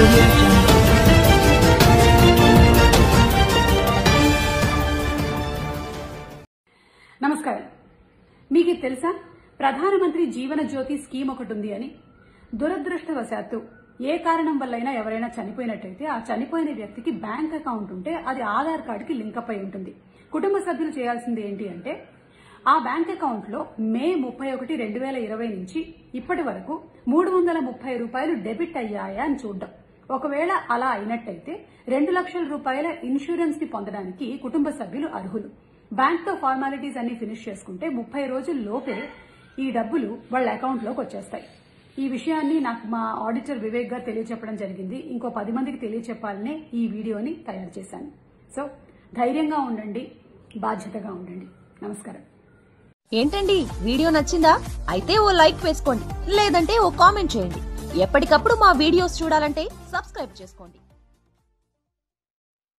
audio jungle. నమస్కారం మీకు ఇది తెలుసా ప్రధానమంత్రి జీవన జ్యోతి స్కీమ్ ఒకటి ఉంది అని దురదృష్టవశాత్తు ఏ కారణం వల్లైనా ఎవరైనా చనిపోయినట్టయితే ఆ చనిపోయిన వ్యక్తికి బ్యాంక్ అకౌంట్ ఉంటే అది ఆధార్ కార్డుకి లింకప్ అయి ఉంటుంది కుటుంబ సభ్యులు చేయాల్సింది ఏంటి అంటే ఆ బ్యాంక్ అకౌంట్ లో మే ముప్పై ఒకటి రెండు వేల ఇరవై నుంచి ఇప్పటి వరకు మూడు వందల ముప్పై రూపాయలు డెబిట్ అయ్యాయా అని చూడడం ఒకవేళ అలా అయినట్టయితే రెండు లక్షల రూపాయల ఇన్సూరెన్స్ ని పొందడానికి కుటుంబ సభ్యులు అర్హులు బ్యాంక్ తో ఫార్మాలిటీస్ అన్ని ఫినిష్ చేసుకుంటే ముప్పై రోజుల లోపే ఈ డబ్బులు వాళ్ళ అకౌంట్ లోకి వచ్చేస్తాయి ఈ విషయాన్ని నాకు మా ఆడిటర్ వివేక్ గారు తెలియచెప్పడం జరిగింది ఇంకో పది మందికి తెలియచెప్పాలనే ఈ వీడియోని తయారు చేశాను సో ధైర్యంగా ఉండండి బాధ్యతగా ఉండండి నమస్కారం ఏంటండి వీడియో నచ్చిందా అయితే ఓ లైక్ వేసుకోండి లేదంటే ఓ కామెంట్ చేయండి ఎప్పటికప్పుడు మా వీడియోస్ చూడాలంటే సబ్స్క్రైబ్ చేసుకోండి